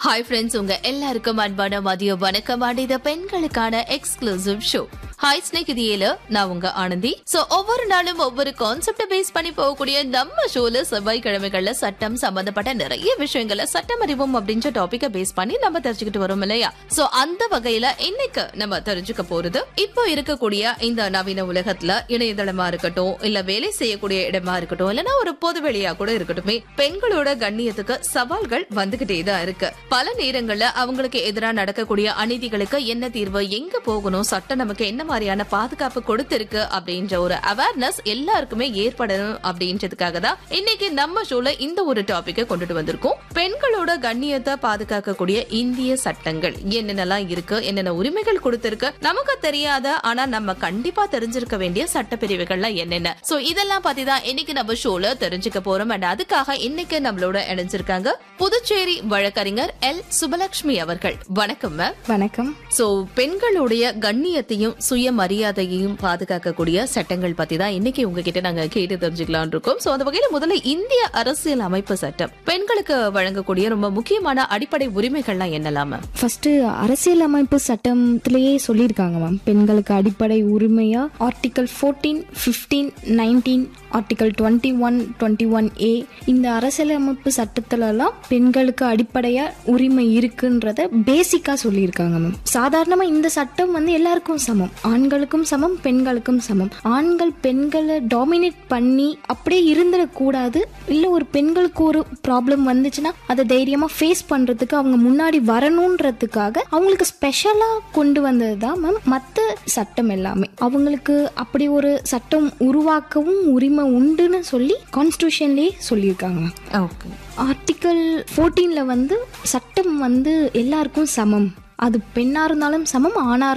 hi friends உங்க எல்லாருக்கும் அன்பான மதிய வணக்கம் அண்ட் இது பெண்களுக்கான எக்ஸ்க்ளூசிவ் ஷோ ஹாய் ஸ்நேகிதியில நான் உங்க ஆனந்தி சோ ஒவ்வொரு நாளும் ஒவ்வொரு கான்செப்ட பேஸ் பண்ணி போகக்கூடிய நம்ம ஷோல செவ்வாய்க்கிழமைகள்ல சட்டம் சம்பந்தப்பட்ட நிறைய விஷயங்களை சட்டம் அறிவோம் அப்படின்ற டாபிக்க பேஸ் பண்ணி நம்ம தெரிஞ்சுக்கிட்டு வரோம் இல்லையா சோ அந்த வகையில இன்னைக்கு நம்ம தெரிஞ்சுக்க போறது இப்போ இருக்கக்கூடிய இந்த நவீன உலகத்துல இணையதளமா இருக்கட்டும் இல்ல வேலை செய்யக்கூடிய இடமா இருக்கட்டும் இல்லனா ஒரு பொது வெளியா கூட இருக்கட்டுமே பெண்களோட கண்ணியத்துக்கு சவால்கள் வந்துகிட்டே தான் இருக்கு பல நேரங்கள்ல அவங்களுக்கு எதிராக நடக்கக்கூடிய அநீதிகளுக்கு என்ன தீர்வு எங்க போகணும் சட்டம் நமக்கு என்ன மாதிரியான பாதுகாப்பு கொடுத்திருக்கு அப்படின்ற ஒரு அவேர்னஸ் எல்லாருக்குமே ஏற்படணும் அப்படின்றதுக்காக தான் இன்னைக்கு நம்ம ஷோல இந்த ஒரு டாபிக்கை கொண்டுட்டு வந்திருக்கோம் பெண்களோட கண்ணியத்தை பாதுகாக்கக்கூடிய இந்திய சட்டங்கள் என்னென்னலாம் இருக்கு என்னென்ன உரிமைகள் கொடுத்திருக்கு நமக்கு தெரியாத ஆனா நம்ம கண்டிப்பா தெரிஞ்சிருக்க வேண்டிய சட்ட பிரிவுகள்லாம் என்னென்ன சோ இதெல்லாம் பத்தி தான் இன்னைக்கு நம்ம ஷோல தெரிஞ்சுக்க போறோம் அண்ட் அதுக்காக இன்னைக்கு நம்மளோட இணைஞ்சிருக்காங்க புதுச்சேரி வழக்கறிஞர் எல் சுபலட்சுமி அவர்கள் வணக்கம் மேம் வணக்கம் சோ பெண்களுடைய கண்ணியத்தையும் சுயமரியாதையையும் பாதுகாக்கக்கூடிய சட்டங்கள் பத்தி தான் இன்னைக்கு உங்ககிட்ட நாங்க கேட்டு தெரிஞ்சுக்கலாம் இருக்கோம் சோ அந்த வகையில முதல்ல இந்திய அரசியல் அமைப்பு சட்டம் பெண்களுக்கு வழங்கக்கூடிய ரொம்ப முக்கியமான அடிப்படை உரிமைகள்லாம் என்னலாம் மேம் ஃபர்ஸ்ட் அரசியலமைப்பு சட்டத்திலேயே சொல்லியிருக்காங்க மேம் பெண்களுக்கு அடிப்படை உரிமையா article fourteen fifteen nineteen article twenty one twenty one A இந்த அரசியலமைப்பு சட்டத்திலலாம் பெண்களுக்கு அடிப்படையா உரிமை இருக்குன்றத பேசிக்கா சொல்லியிருக்காங்க மேம் சாதாரணமா இந்த சட்டம் வந்து எல்லாருக்கும் சமம் ஆண்களுக்கும் சமம் பெண்களுக்கும் சமம் ஆண்கள் பெண்களை டாமினேட் பண்ணி அப்படியே இருந்துடக்கூடாது இல்ல ஒரு பெண்களுக்கு ஒரு ப்ராப்ளம் வந்துச்சுன்னா அதை தைரியமா ஃபேஸ் பண்றதுக்கு அவங்க முன்னாடி வரணுன்றதுக்காக அவங்களுக்கு ஸ்பெஷலா கொண்டு வந்தது தான் மேம் மற்ற சட்டம் எல்லாமே அவங்களுக்கு அப்படி ஒரு சட்டம் உருவாக்கவும் உரிமை உண்டுன்னு சொல்லி கான்ஸ்டியூஷன்லேயே சொல்லியிருக்காங்க ஓகே ஆர்டிக்கல் ஃபோர்டீனில் வந்து சட்டம் வந்து எல்லாருக்கும் சமம் அது பெண்ணா இருந்தாலும் சமம் ஆணா